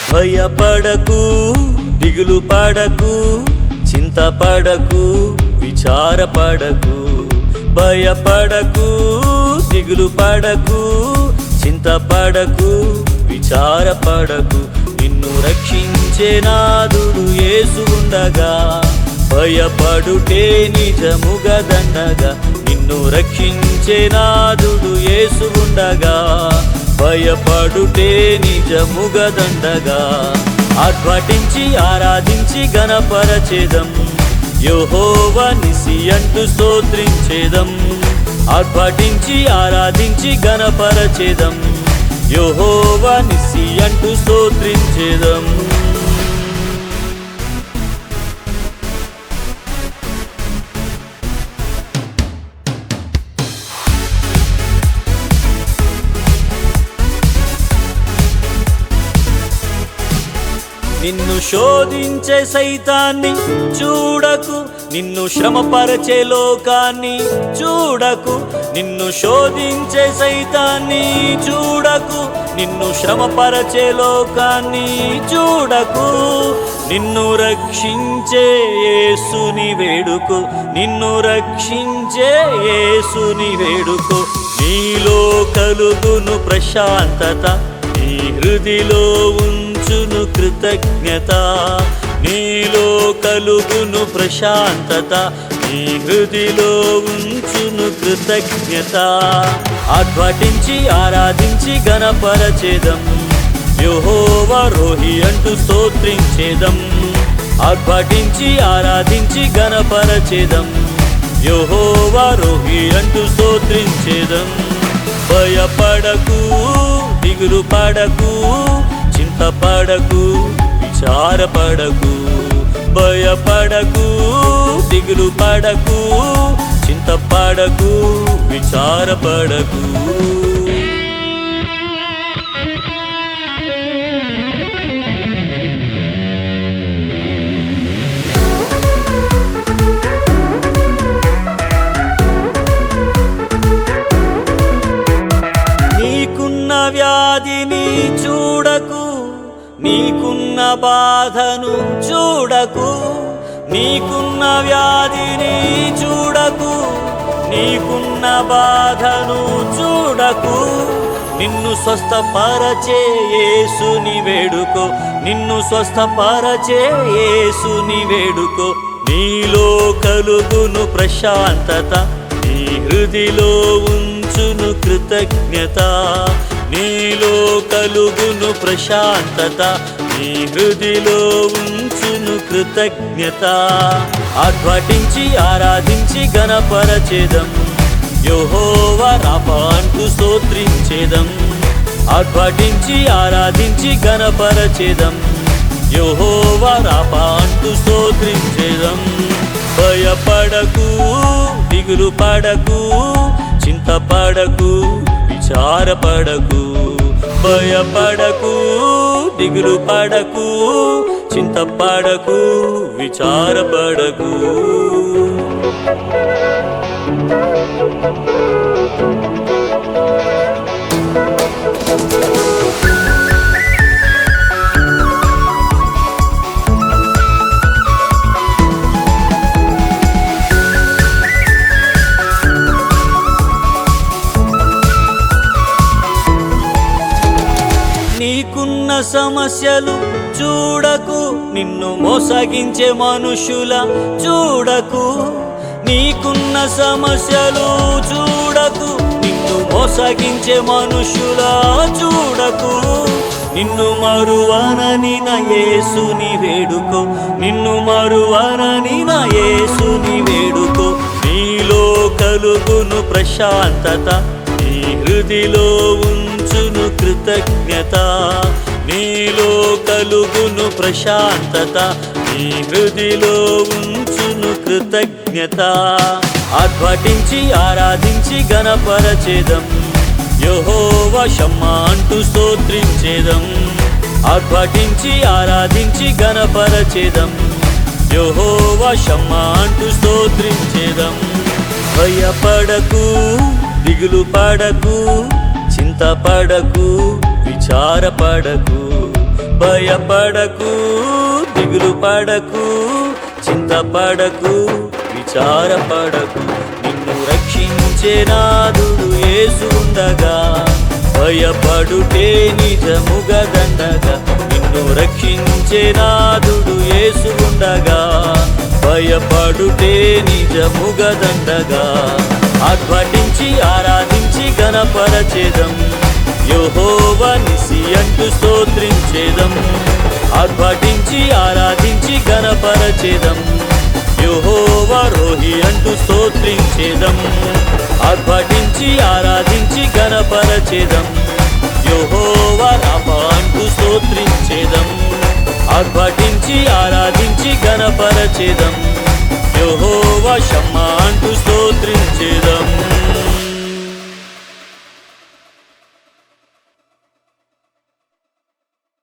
భయపడకు దిగులు పడకు చింతపడకు విచారపడకు భయపడకు దిగులు పడకు చింతపడకు విచారపడకు నిన్ను రక్షించే నాదుడు యేసు ఉండగా భయపడుటే నిజముగా దండగా నిన్ను రక్షించే నాదుడు యేసు ఉండగా భయపడుటే నిజముగా దండగా ఆర్భటించి ఆరాధించి గణపరచేదం యెహోవా నిసి అంటూ స్తోత్రించేదం ఆర్భటించి ఆరాధించి గణపరచేదం యెహోవా నిసి అంటూ స్తోత్రించేదం నిన్ను శోధించే సైతాన్ని చూడకు నిన్ను శ్రమపరచే లోకాన్ని చూడకు నిన్ను శోధించే సైతాన్ని చూడకు నిన్ను శ్రమపరచే లోకాన్ని చూడకు నిన్ను రక్షించే యేసుని వేడుకు నిన్ను రక్షించే యేసుని వేడుకు నీలో కలుగును ప్రశాంతత నీ హృదిలో ఉంచును కృతజ్ఞత నీలో కలుగును ప్రశాంతత నీ హృదిలో ఉంచును కృతజ్ఞత ఆర్భటించి ఆరాధించి గణపరచేదం యెహోవా రోహి అంటూ స్తోత్రించేదం ఆర్భటించి ఆరాధించి గణపరచేదం యెహోవా రోహి అంటూ స్తోత్రించేదం భయపడకు దిగులు పడకు చింతపడకు విచారపడకు భయపడకు దిగులు పడకు చింతపడకు విచారపడకు నీకున్న వ్యాధిని చూడకు నీకున్న బాధను చూడకు నీకున్న వ్యాధిని చూడకు నీకున్న బాధను చూడకు నిన్ను స్వస్థపరచే యేసుని వేడుకో నిన్ను స్వస్థపరచే యేసుని వేడుకో నీలో కలుగును ప్రశాంతత నీ హృదిలో ఉంచును కృతజ్ఞత నీలో కలుగును ప్రశాంతత నీ హృదిలో ఉంచును కృతజ్ఞత ఆర్భటించి ఆరాధించి గణపరచేదం యెహోవా రాపా అంటూ స్తోత్రించేదం ఆర్భటించి ఆరాధించి గణపరచేదం యెహోవా రాపా అంటూ స్తోత్రించేదం భయపడకు దిగులు పడకు చింతపడకు విచారపడకు భయపడకు దిగులు పడకు చింతపడకు విచారపడకు నీకున్న సమస్యలు చూడకు నిన్ను మోసగించే మనుషుల చూడకు నీకున్న సమస్యలు చూడకు నిన్ను మోసగించే మనుషుల చూడకు నిన్ను మరువనని నా యేసుని వేడుకో నిన్ను మరువనని నా యేసుని వేడుకో నీలో కలుగును ప్రశాంతత నీ హృదిలో ఉంచును కృతజ్ఞత నీలో కలుగును ప్రశాంతత నీ హృదిలో ఉంచును కృతజ్ఞత ఆర్భటించి ఆరాధించి గణపరచేదం యెహోవా షమ్మా అంటూ స్తోత్రించేదం ఆర్భటించి ఆరాధించి గణపరచేదం యెహోవా షమ్మా అంటూ స్తోత్రించేదం భయపడకు దిగులు పడకు చింతపడకు విచారపడకు భయపడకు దిగులు పడకు చింతపడకు విచారపడకు నిన్ను రక్షించే నాదుడు యేసు ఉండగా భయపడుటే నిజముగా దండగా నిన్ను రక్షించే నాదుడు యేసు ఉండగా భయపడుటే నిజముగా దండగా ఆర్భటించి ఆరాధించి గణపరచేదం యెహోవా నిసి అంటూ స్తోత్రించేదం ఆర్భటించి ఆరాధించి గణపరచేదం యెహోవా రోహి అంటూ స్తోత్రించేదం ఆర్భటించి ఆరాధించి గణపరచేదం యెహోవా రామ అంటూ స్తోత్రించేదం ఆర్భటించి ఆరాధించి గణపరచేదం యెహోవా షమ్మా